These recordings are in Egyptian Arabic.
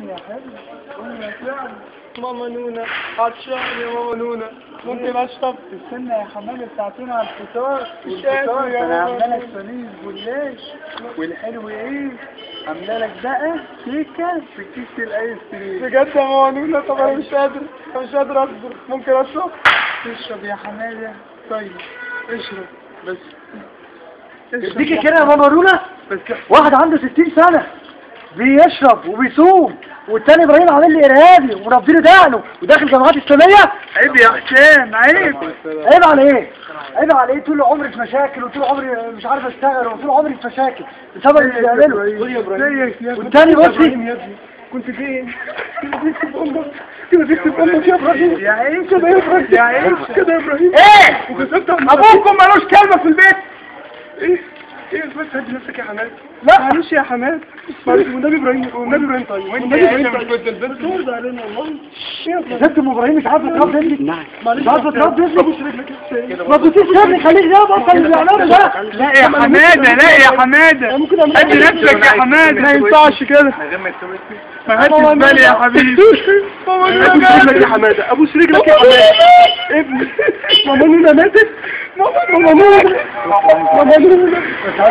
يا حبيبي قول يا فعلا ماما نونة عطشان يا ماما نونة ممكن اشرب استنى يا حمامة ساعتين على الفطار مش قادر والفطار يا انا ماما. عامله لك صينية جلاش والحلو ايه عامله لك بقى كيكه في كيس الايس كريم بجد يا ماما نونة طب انا مش قادر انا مش قادر اصبر ممكن اشرب اشرب يا حماده طيب اشرب بس يديكي كده يا ماما رونا بس واحد عنده 60 سنة بيشرب وبيصوم والتاني ابراهيم عامل لي ارهابي ومربي له دقنه وداخل جامعات اسلاميه عيب يا حسام عيب عيب على ايه؟ عيب على ايه طول عمري في مشاكل وطول عمري مش عارف اشتغل وطول عمري في مشاكل بسبب اللي بيعمله قول يا ابراهيم ازيك يا والتاني ابني بصي يا ابني كنت فين؟ كنت في امك كده في امك يا ابراهيم يا عيش كده يا ابراهيم يا عيش كده يا ابراهيم ايه؟ وكسبت ابوكم مالوش كلمه في البيت ايه ايه بس هدي نفسك يا حماد لا معلش يا حماد معلش والنبي ابراهيم والنبي ابراهيم طيب والنبي ابراهيم طيب كنت البنت ترد علينا والله يا ست ام ابراهيم مش عارفه تربي ابنك معلش مش عارفه تربي ابنك ابوس رجلك يا حسام ما تبصيش يا ابني خليك ده بطل اللي بيعمله ده لا يا حماده لا يا حماده ممكن أعمل ادي كده. نفسك يا حماده ما ينفعش كده ما هاتش بالي يا حبيبي ابوس رجلك يا حماده ابوس رجلك يا حماده ابني ماما نونا ماتت ماما نونا ماما نونا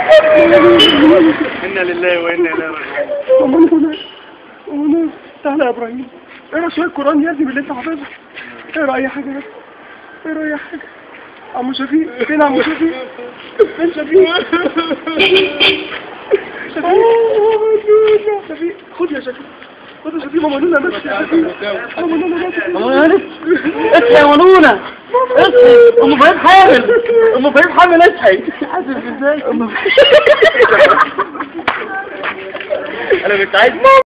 انا لله وانا اليه راجعون ماما نونا ماما نونا تعالى يا ابراهيم اقرا شويه قران يا ابني باللي انت حافظه اقرا اي حاجه بس اقرا اي حاجه عمو شفيق فين عمو شفيق فين شفيق شفيق شفيق خد يا شفيق خد يا شفيق ماما نونا ماتت يا شفيق ماما نونا ماتت ماما نونة اصحي يا منونة اصحي ام ابراهيم حامل ام ابراهيم حامل اصحي حاسس ازاي انا مش عايز